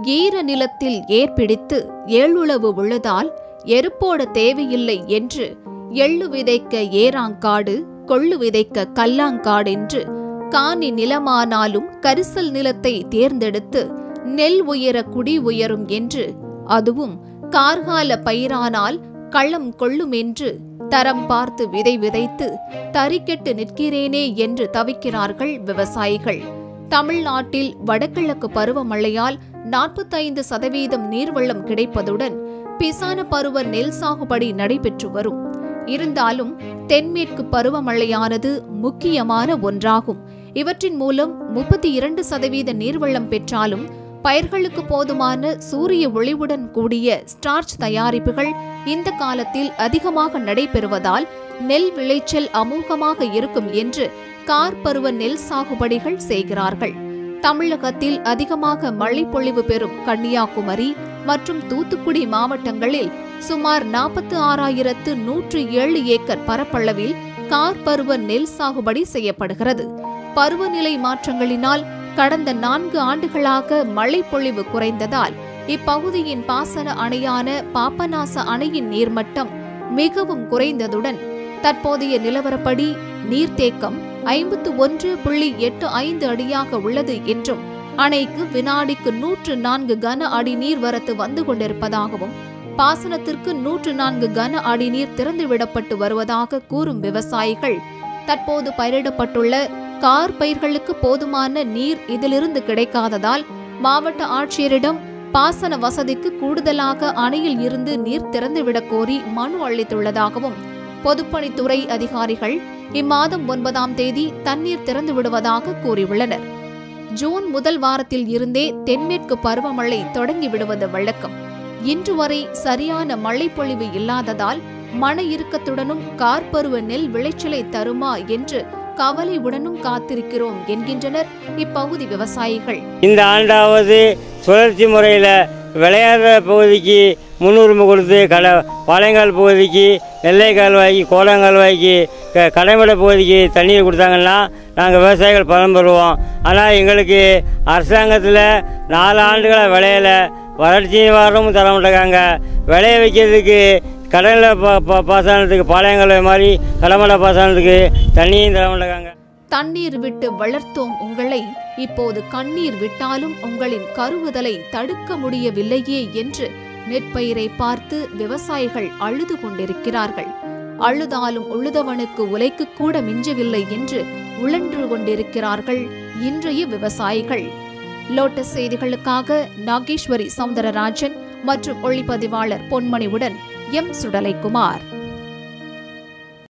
ஈர நிலத்தில் ஏற்பிடித்து ஏழுளவு உழுதால் எருப்போட தேவையில்லை என்று எள்ளு விதைக்க ஏராங்காடு கொள்ளு விதைக்க கல்லாங்காடென்று காணி நிலமானாலும் கரிசல் நிலத்தை தேர்ந்தெடுத்து நெல் உயர குடி உயரும் என்று அதுவும் கார்கால பயிரானால் களம் கொள்ளும் என்று தரம் பார்த்து விதை விதைத்து தறிக்கெட்டு நிற்கிறேனே என்று தவிக்கிறார்கள் விவசாயிகள் தமிழ்நாட்டில் வடகிழக்கு பருவமழையால் நாற்பத்தைந்து சதவீதம் நீர்வளம் கிடைப்பதுடன் பிசான பருவ நெல் சாகுபடி நடைபெற்று வரும் இருந்தாலும் தென்மேற்கு பருவமழையானது முக்கியமான ஒன்றாகும் இவற்றின் மூலம் முப்பத்தி இரண்டு சதவீத நீர்வளம் பெற்றாலும் பயிர்களுக்கு போதுமான சூரிய ஒளிவுடன் கூடிய ஸ்டார்ச் தயாரிப்புகள் இந்த காலத்தில் அதிகமாக நடைபெறுவதால் நெல் விளைச்சல் அமோகமாக இருக்கும் என்று கார் பருவ நெல் சாகுபடிகள் செய்கிறார்கள் தமிழகத்தில் அதிகமாக மழைப்பொழிவு பெறும் கன்னியாகுமரி மற்றும் தூத்துக்குடி மாவட்டங்களில் சுமார் நாற்பத்தி ஆறாயிரத்து நூற்று ஏழு ஏக்கர் பரப்பளவில் கார் பருவ நெல் சாகுபடி செய்யப்படுகிறது பருவநிலை மாற்றங்களினால் கடந்த நான்கு ஆண்டுகளாக மழைப்பொழிவு குறைந்ததால் இப்பகுதியின் பாசன அணையான பாப்பநாச அணையின் நீர்மட்டம் மிகவும் குறைந்ததுடன் தற்போதைய நிலவரப்படி நீர்த்தேக்கம் ஐம்பத்து ஒன்று புள்ளி எட்டு ஐந்து அடியாக உள்ளது என்றும் அணைக்கு வினாடிக்கு நூற்று நான்கு கன அடி நீர்வரத்து வந்து கொண்டிருப்பதாகவும் பாசனத்திற்கு நூற்று நான்கு கன அடி நீர் திறந்துவிடப்பட்டு வருவதாக கூறும் விவசாயிகள் தற்போது பயிரிடப்பட்டுள்ள கார் பயிர்களுக்கு போதுமான நீர் இதிலிருந்து கிடைக்காததால் மாவட்ட ஆட்சியரிடம் பாசன வசதிக்கு கூடுதலாக அணையில் இருந்து நீர் திறந்துவிடக் கோரி மனு அளித்துள்ளதாகவும் பொதுப்பணித்துறை அதிகாரிகள் இம்மாதம் ஒன்பதாம் தேதி தண்ணீர் திறந்து விடுவதாக கூறியுள்ளனர் ஜூன் முதல் வாரத்தில் இருந்தே தென்மேற்கு பருவமழை தொடங்கி விடுவது வழக்கம் இன்று வரை சரியான மழைப்பொழிவு இல்லாததால் மன இறுக்கத்துடனும் கார்பருவ நெல் விளைச்சலை தருமா என்று கவலையுடனும் காத்திருக்கிறோம் என்கின்றனர் இப்பகுதி விவசாயிகள் இந்த ஆண்டாவது சுழற்சி முறையில் விளையாடுற பகுதிக்கு முன்னுரிமை கொடுத்து கட பாளையங்கால் பகுதிக்கு நெல்லை கால்வாய்க்கு கோடங்கால்வாய்க்கு க கடைமட பகுதிக்கு தண்ணீர் கொடுத்தாங்கன்னா நாங்கள் விவசாயிகள் பலன் பெறுவோம் ஆனால் எங்களுக்கு அரசாங்கத்தில் நாலு ஆண்டுகளாக விளையல வறட்சி நிவாரணமும் தர மாட்டேங்காங்க விளைய வைக்கிறதுக்கு கடலில் பா பா பாசனத்துக்கு பாளையங்கால்வாய் மாதிரி கடமட பாசனத்துக்கு தண்ணியும் தர மாட்டேங்காங்க தண்ணீர் விட்டு வளர்த்தோம் உங்களை இப்போது கண்ணீர் விட்டாலும் உங்களின் கருவுதலை தடுக்க முடியவில்லையே என்று நெற்பயிரை பார்த்து விவசாயிகள் அழுது கொண்டிருக்கிறார்கள் அழுதாலும் உழுதவனுக்கு உலைக்கு கூட மிஞ்சவில்லை என்று உழன்று கொண்டிருக்கிறார்கள் இன்றைய விவசாயிகள் லோட்டஸ் செய்திகளுக்காக நாகேஸ்வரி சவுந்தரராஜன் மற்றும் ஒளிப்பதிவாளர் பொன்மணிவுடன் எம் சுடலைக்குமார்